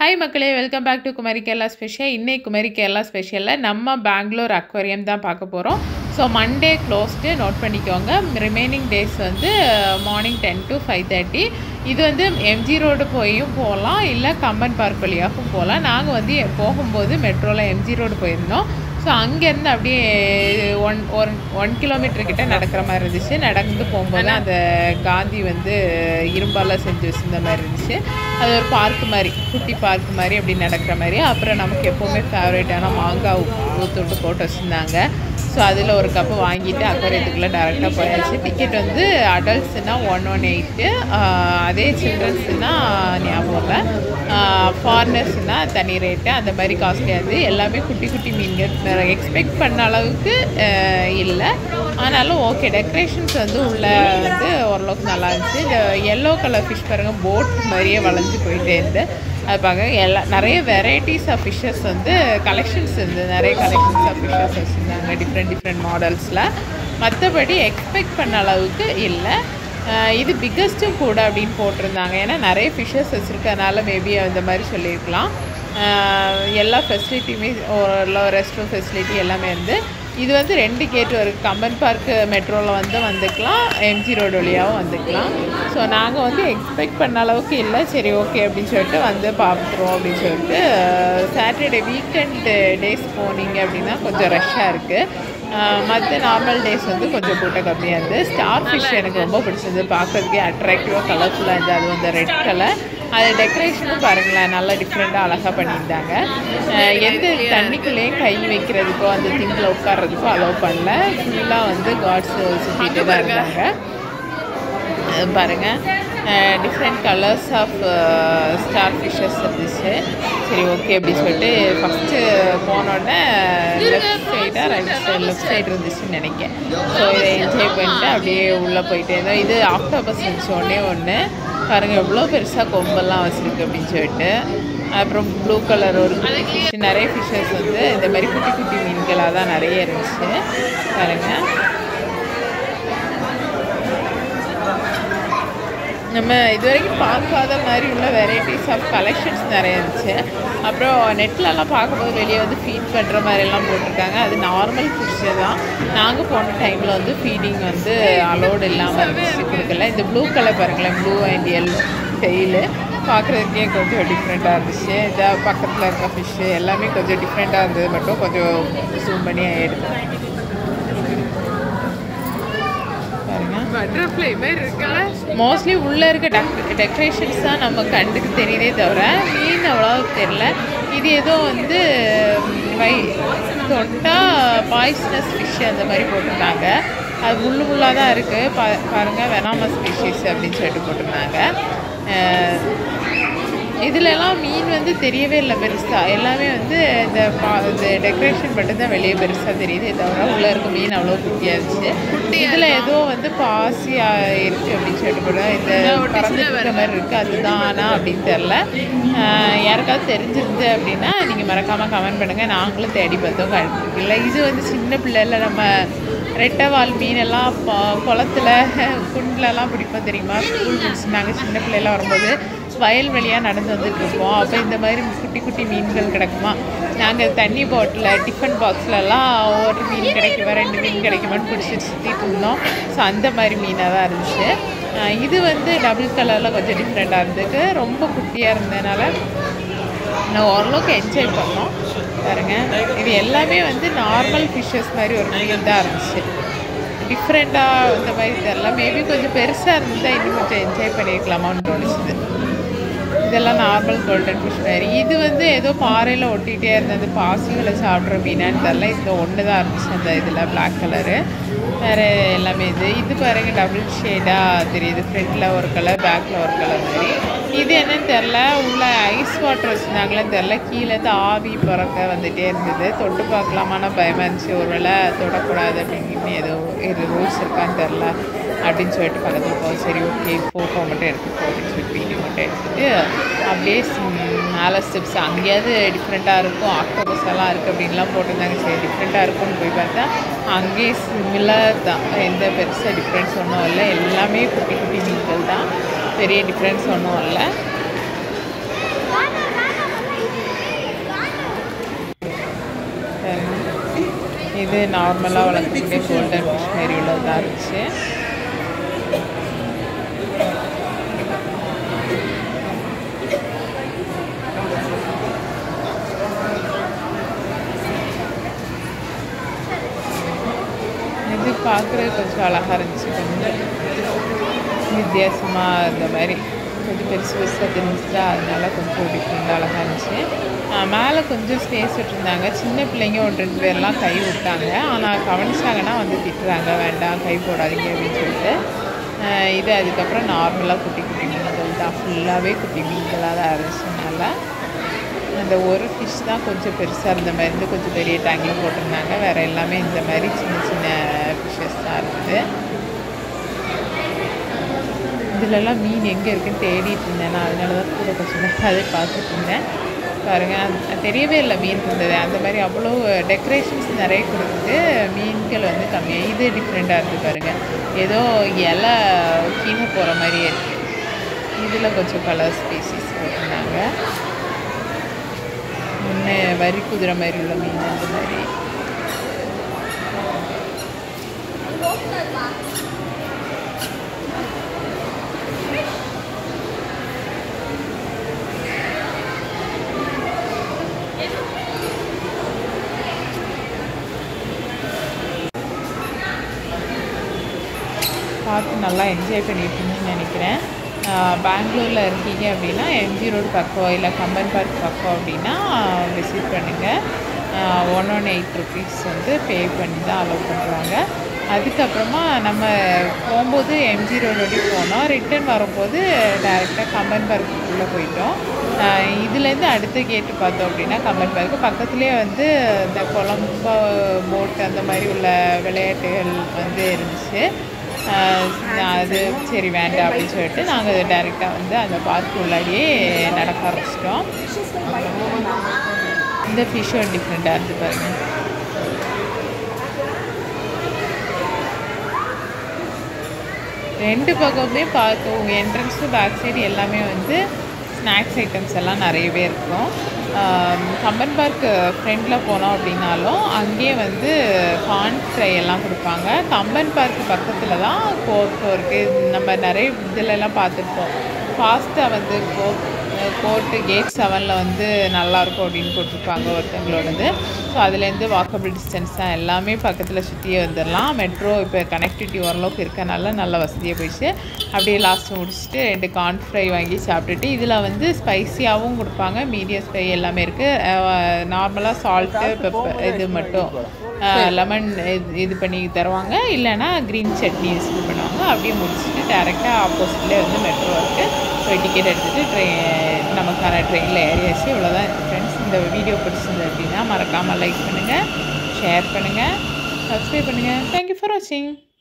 hi மக்களே welcome back to Kumari Kerala special இன்னைக்கு குமரி கேரளா ஸ்பெஷலில் நம்ம பெங்களூர் அக்வேரியம் தான் பார்க்க போகிறோம் ஸோ மண்டே க்ளோஸ்டு நோட் பண்ணிக்கோங்க ரிமைனிங் டேஸ் வந்து morning ten to five thirty இது வந்து எம்ஜி ரோடு போயும் போகலாம் இல்லை கம்பன் பார்க் வழியாகவும் போகலாம் நாங்கள் வந்து போகும்போது மெட்ரோவில் எம்ஜி ரோடு போயிருந்தோம் ஸோ அங்கேருந்து அப்படியே ஒன் ஒன் ஒன் கிலோமீட்டர் கிட்ட நடக்கிற மாதிரி இருந்துச்சு நடந்து போகும்போது அந்த காந்தி வந்து இரும்பால் செஞ்சு வச்சிருந்த மாதிரி இருந்துச்சு அது ஒரு பார்க் மாதிரி குட்டி பார்க் மாதிரி அப்படி நடக்கிற மாதிரி அப்புறம் நமக்கு எப்போவுமே ஃபேவரேட்டான மாங்காய் ஊத்துட்டு போட்டு வச்சுருந்தாங்க ஸோ அதில் ஒரு கப்பு வாங்கிட்டு அக்வரியத்துக்குள்ளே டேரெக்டாக போயாச்சு டிக்கெட் வந்து அடல்ட்ஸ்னால் ஒன் ஒன் எயிட்டு அதே சில்ட்ரன்ஸ்னால் ஞாபகம் இல்லை ஃபாரினர்ஸ்னால் தனி ரேட்டு அந்த மாதிரி காஸ்ட்லியாது எல்லாமே குட்டி குட்டி மீன்கள் எக்ஸ்பெக்ட் பண்ண அளவுக்கு இல்லை ஆனாலும் ஓகே டெக்கரேஷன்ஸ் வந்து உள்ள வந்து ஓரளவுக்கு நல்லா இருந்துச்சு இந்த எல்லோ கலர் ஃபிஷ் பாருங்கள் போட் மாதிரியே வளைஞ்சு போயிட்டே இருந்து அது பார்க்க எல்லா நிறைய வெரைட்டிஸ் ஆஃப் ஃபிஷ்ஷஸ் வந்து கலெக்ஷன்ஸ் இருந்து நிறைய கலெக்ஷன்ஸ் ஆஃப் ஃபிஷ்ஷஸ் வச்சுருந்தாங்க டிஃப்ரெண்ட் டிஃப்ரெண்ட் மாடல்ஸில் மற்றபடி எக்ஸ்பெக்ட் பண்ண அளவுக்கு இல்லை இது பிக்கஸ்ட்டும் கூட அப்படின்னு போட்டிருந்தாங்க ஏன்னா நிறைய ஃபிஷ்ஷஸ் வச்சுருக்கனால மேபி அந்த மாதிரி சொல்லியிருக்கலாம் எல்லா ஃபெசிலிட்டியுமே ரெஸ்ட் ரூம் ஃபெசிலிட்டி எல்லாமே வந்து இது வந்து ரெண்டு கேட் வருது கம்பன் பார்க் மெட்ரோவில் வந்து வந்துக்கலாம் எம்ஜி ரோடு வழியாகவும் வந்துக்கலாம் ஸோ நாங்கள் வந்து எக்ஸ்பெக்ட் பண்ண அளவுக்கு இல்லை சரி ஓகே அப்படின்னு சொல்லிட்டு வந்து பார்த்துருவோம் அப்படின்னு சொல்லிட்டு சாட்டர்டே வீக்கெண்ட் டேஸ் போனீங்க அப்படின்னா கொஞ்சம் ரஷ்ஷாக இருக்குது மற்ற நார்மல் டேஸ் வந்து கொஞ்சம் கூட்டம் கம்மியாக இருந்தது ஸ்டார் ஃபிஷ் எனக்கு ரொம்ப பிடிச்சது பார்க்கறதுக்கே அட்ராக்டிவாக கலர்ஃபுல்லாக இருந்தது அது வந்து ரெட் கலர் அது டெக்கரேஷனும் பாருங்களேன் நல்லா டிஃப்ரெண்ட்டாக அழகாக பண்ணியிருந்தாங்க எந்த தண்ணிக்குள்ளேயும் கை வைக்கிறதுக்கோ அந்த திங்கில் உட்கார்றதுக்கோ அலோவ் பண்ணல ஃபுல்லாக வந்து காட்ஸ் சுற்றிட்டு தான் இருந்தாங்க பாருங்கள் different colours of star fishes இருந்துச்சு சரி ஓகே அப்படின்னு சொல்லிட்டு ஃபஸ்ட்டு போனோடனே லெஃப்ட் சைடாக ரைட் சைடு லெஃப்ட் சைடு இருந்துச்சுன்னு நினைக்கிறேன் ஸோ இதை என்ஜாய் பண்ணிட்டு அப்படியே உள்ளே போயிட்டே இருந்தோம் இது ஆக்டோபஸ் இருந்துச்சு ஒன்றே ஒன்று பாருங்கள் எவ்வளோ பெருசாக கொம்பெல்லாம் வச்சுருக்கு அப்படின்னு சொல்லிட்டு அப்புறம் ப்ளூ கலர் ஒரு ஃபிஷ் நிறைய ஃபிஷ்ஷஸ் வந்து இந்த மாதிரி குட்டி குட்டி மீன்களாக தான் நிறைய இருந்துச்சு பாருங்கள் நம்ம இது வரைக்கும் பார்க்காத மாதிரி உள்ள வெரைட்டிஸ் ஆஃப் கலெக்ஷன்ஸ் நிறைய இருந்துச்சு அப்புறம் நெட்லலாம் பார்க்கும்போது வெளியே வந்து ஃபீட் பண்ணுற மாதிரிலாம் போட்டிருக்காங்க அது நார்மல் ஃபிஷ்ஷு தான் நாங்கள் போன டைமில் வந்து ஃபீடிங் வந்து அலோடு இல்லாமல் இருந்துச்சு கொடுக்கல இந்த ப்ளூ கலர் பாருங்களேன் ப்ளூ அண்ட் எல்லோ டெய்லு பார்க்குறதுக்கே கொஞ்சம் டிஃப்ரெண்ட்டாக இருந்துச்சு இந்த பக்கத்தில் இருக்க ஃபிஷ்ஷு எல்லாமே கொஞ்சம் டிஃப்ரெண்ட்டாக இருந்தது மட்டும் கொஞ்சம் ஜூம் பண்ணி எடுத்தேன் பட்டர்ஃப்ளை மாதிரி இருக்குல்ல மோஸ்ட்லி உள்ளே இருக்க டெக் டெக்கரேஷன்ஸ் தான் நம்ம கண்டுக்கு தெரியுதே தவிர மீன் அவ்வளோ தெரில இது ஏதோ வந்து வை தொட்டால் பாய்ஸ்னஸ் ஃபிஷ் அந்த மாதிரி போட்டிருந்தாங்க அது முள்ளு முள்ளாக தான் இருக்குது பா பாருங்கள் வெனாம ஸ்பீஷீஸ் அப்படின்னு சொல்லிட்டு போட்டிருந்தாங்க இதுலலாம் மீன் வந்து தெரியவே இல்லை பெருசாக எல்லாமே வந்து இந்த பா இந்த டெக்கரேஷன் மட்டும் தான் வெளியே பெருசாக தெரியுது தவிர உள்ளே இருக்க மீன் அவ்வளோ குட்டியாக இருந்துச்சு இதில் ஏதோ வந்து பாசியாக இருக்குது அப்படின்னு சொல்லிட்டு போட இந்த பறந்துட்டு மாதிரி இருக்குது அதுதானா அப்படின்னு தெரில யாருக்காவது தெரிஞ்சிருந்து அப்படின்னா நீங்கள் மறக்காமல் கமெண்ட் பண்ணுங்கள் நாங்களும் தேடி பார்த்தோம் இல்லை இது வந்து சின்ன பிள்ளைல நம்ம ரெட்டைவால் மீனெல்லாம் குளத்துல குண்டிலலாம் பிடிப்போம் தெரியுமா ஸ்கூல் முடிச்சு நாங்கள் சின்ன பிள்ளைலாம் வரும்போது வயல்வெளியாக நடந்து வந்துட்டு இருப்போம் அப்போ இந்த மாதிரி குட்டி குட்டி மீன்கள் கிடக்குமா நாங்கள் தண்ணி பாட்டில் டிஃபன் பாக்ஸ்லலாம் ஒரு மீன் கிடைக்குமா ரெண்டு மீன் கிடைக்குமான்னு பிடிச்சி சுற்றிட்டு இருந்தோம் ஸோ அந்த மாதிரி மீனாக தான் இருந்துச்சு இது வந்து டபுள் கலரில் கொஞ்சம் டிஃப்ரெண்ட்டாக இருந்தது ரொம்ப குட்டியாக இருந்ததுனால நான் ஓரளவுக்கு என்ஜாய் பண்ணோம் பாருங்க இது எல்லாமே வந்து நார்மல் ஃபிஷ்ஷஸ் மாதிரி ஒரு மீன் தான் இருந்துச்சு டிஃப்ரெண்ட்டாக இந்த மாதிரி தெரில மேபி கொஞ்சம் பெருசாக இருந்தால் இன்னும் கொஞ்சம் என்ஜாய் பண்ணியிருக்கலாமான்னு தோணுச்சுது இதெல்லாம் நார்மல் கோல்டன் ஃபிஷ் மாதிரி இது வந்து ஏதோ பாறையில் ஒட்டிகிட்டே இருந்தது பாசிகளை சாப்பிட்ற மீனான்னு தெரில இந்த ஒன்று தான் இருந்துச்சு அந்த இதில் பிளாக் கலரு வேறு எல்லாமே இது இது பாருங்க டபுள் ஷேடாக தெரியுது ஃப்ரண்ட்டில் ஒரு கலர் பேக்கில் ஒரு கலர் மாதிரி இது என்னன்னு தெரில உள்ள ஐஸ் வாட்டர் வச்சுருந்தாங்களேன்னு தெரில கீழேருந்து ஆவி பிறக்க வந்துகிட்டே இருந்தது தொட்டு பார்க்கலாமான பயமாக இருந்துச்சு ஒரு வேளை தொடக்கூடாது அப்படின்னு ஏதோ இது ரூல்ஸ் இருக்கான்னு தெரில அப்படின்னு சொல்லிட்டு பக்கத்தில் போவோம் சரி ஓகே ஃபோட்டோ மட்டும் எடுத்துப்போம் அப்படின்னு சொல்லிட்டு வீடியோ மட்டும் எடுத்துகிட்டு அப்படியே மேலே ஸ்டெப்ஸ் அங்கேயாவது டிஃப்ரெண்ட்டாக இருக்கும் ஆக்டோபஸ் எல்லாம் இருக்குது அப்படின்லாம் போட்டிருந்தாங்க சரி டிஃப்ரெண்ட்டாக இருக்கும்னு போய் பார்த்தா அங்கேயே சிமிலர் தான் எந்த பெருசாக டிஃப்ரென்ஸ் ஒன்றும் இல்லை எல்லாமே குட்டி குட்டி மீன்கள் தான் பெரிய டிஃப்ரென்ஸ் ஒன்றும் இல்லை இது நார்மலாக வளர்க்கக்கூடிய கோல்டன் ஃபிஷ் மாரி உள்ளதாக இருந்துச்சு இது பார்க்குறது கொஞ்சம் அழகாக இருந்துச்சு கொஞ்சம் வித்தியாசமாக இந்த மாதிரி கொஞ்சம் பெருசு பெருசாக தெரிஞ்சுச்சா அதனால கொஞ்சம் டிஃப்ரெண்ட்டாக அழகாக இருந்துச்சு ஆஹ் மேலே கொஞ்சம் ஸ்பேஸ் விட்டுருந்தாங்க சின்ன பிள்ளைங்க ஒரு ரெண்டு பேர்லாம் கை விட்டாங்க ஆனால் கவனிச்சாங்கன்னா வந்து திட்டுறாங்க வேண்டாம் கை போடாதீங்க அப்படின்னு சொல்லிட்டு ஆஹ் இது அதுக்கப்புறம் நார்மலாக குட்டி குட்டி மீன்கள் தான் ஃபுல்லாகவே குட்டி மீன்களாக தான் இருந்துச்சுனால அந்த ஒரு ஃபிஷ் தான் கொஞ்சம் பெருசாக இருந்த மாதிரி இருந்து கொஞ்சம் பெரிய டேங்கில் போட்டிருந்தாங்க வேறு எல்லாமே இந்த மாதிரி சின்ன சின்ன ஃபிஷ்ஷஸ் தான் இருக்குது இதுலலாம் மீன் எங்கே இருக்குன்னு தேடிட்டு இருந்தேன் நான் அதனால தான் கூட கொஞ்சம் அதே பார்த்துட்டு இருந்தேன் பாருங்கள் அது தெரியவே இல்லை மீன் இருந்தது அந்த மாதிரி அவ்வளோ டெக்கரேஷன்ஸ் நிறைய கொடுக்குது மீன்கள் வந்து கம்மியாக இது டிஃப்ரெண்ட்டாக இருக்குது பாருங்கள் ஏதோ இலை கீழே போகிற மாதிரியே இருக்குது இதில் கொஞ்சம் கலர் ஸ்பீசிஸ் போட்டிருந்தாங்க ஒன்று வரி குதிரை மாதிரி உள்ள மீன் அந்த மாதிரி பார்த்து நல்லா என்ஜாய் பண்ணியிருக்கீங்கன்னு நினைக்கிறேன் பெங்களூரில் இருக்கீங்க அப்படின்னா எம்ஜி ரோடு பக்கம் இல்லை கம்பன் பார்க் பக்கம் அப்படின்னா விசிட் பண்ணுங்கள் ஒன் ஒன் எயிட் ருபீஸ் வந்து பே பண்ணி தான் அலோவ் பண்ணுறாங்க அதுக்கப்புறமா நம்ம போகும்போது எம்ஜி ரோடு வழி போனோம் ரிட்டர்ன் வரும்போது டேரெக்டாக கம்பன் பார்க்குள்ளே போயிட்டோம் ஆஹ் இதுலேருந்து அடுத்த கேட்டு பார்த்தோம் அப்படின்னா கம்பன் பார்க்கு பக்கத்துலேயே வந்து இந்த கொழம்பு போட் அந்த மாதிரி உள்ள விளையாட்டுகள் வந்து இருந்துச்சு ஆஹ் அது சரி வேண்டாம் அப்படின்னு சொல்லிட்டு நாங்கள் டைரெக்டாக வந்து அந்த பார்க் உள்ளாடியே நடக்க ஆரம்பிச்சிட்டோம் இந்த ஃபிஷ்ஷும் டிஃப்ரெண்ட்டாக இருந்து பாருங்க ரெண்டு பக்கமுமே பார்க்கும் என்ட்ரன்ஸ் டு பேக் சைடு எல்லாமே வந்து ஸ்நாக்ஸ் ஐட்டம்ஸ் எல்லாம் நிறையவே இருக்கும் ஆம், கம்பன் பார்க் ஃப்ரெண்டில் போனோம் அப்படின்னாலும் அங்கேயே வந்து கார்ன் ஃப்ரை எல்லாம் கொடுப்பாங்க கம்பன் பார்க் பக்கத்தில் தான் கோர்ட்டோ இருக்குது நம்ம நிறைய இதிலெல்லாம் பார்த்துருப்போம் பாஸ்தா வந்து கோர்ட் கோர்ட்டு கேட் செவனில் வந்து நல்லாயிருக்கும் அப்படின்னு போட்டிருப்பாங்க ஒருத்தவங்களோடது ஸோ அதுலேருந்து வாக்கபிள் டிஸ்டன்ஸ் தான் எல்லாமே பக்கத்தில் சுற்றியே வந்துடலாம் மெட்ரோ இப்போ கனெக்டிவிட்டி ஓரளவுக்கு இருக்கனால நல்ல வசதியாக போயிடுச்சு அப்படியே லாஸ்ட்டு முடிச்சுட்டு ரெண்டு கார்ன் ஃப்ரை வாங்கி சாப்பிட்டுட்டு இதில் வந்து ஸ்பைசியாகவும் கொடுப்பாங்க மீடியம் ஸ்பை எல்லாமே இருக்குது நார்மலாக சால்ட்டு பெப்பர் இது மட்டும் லெமன் இது பண்ணி தருவாங்க இல்லைன்னா க்ரீன் சட்னி இது பண்ணுவாங்க அப்படியே முடிச்சுட்டு டேரெக்டாக ஆப்போசிட்லேயே வந்து மெட்ரோ இருக்குது போய் டிக்கெட் எடுத்துகிட்டு ட்ரெயின் நமக்கான ட்ரெயினில் ஏறியாச்சு இவ்வளோதான் இருக்குது ஃப்ரெண்ட்ஸ் இந்த வீடியோ பிடிச்சிருந்தது அப்படின்னா மறக்காமல் லைக் பண்ணுங்கள் ஷேர் பண்ணுங்கள் சப்ஸ்கிரைப் பண்ணுங்கள் தேங்க்யூ ஃபார் வாட்சிங்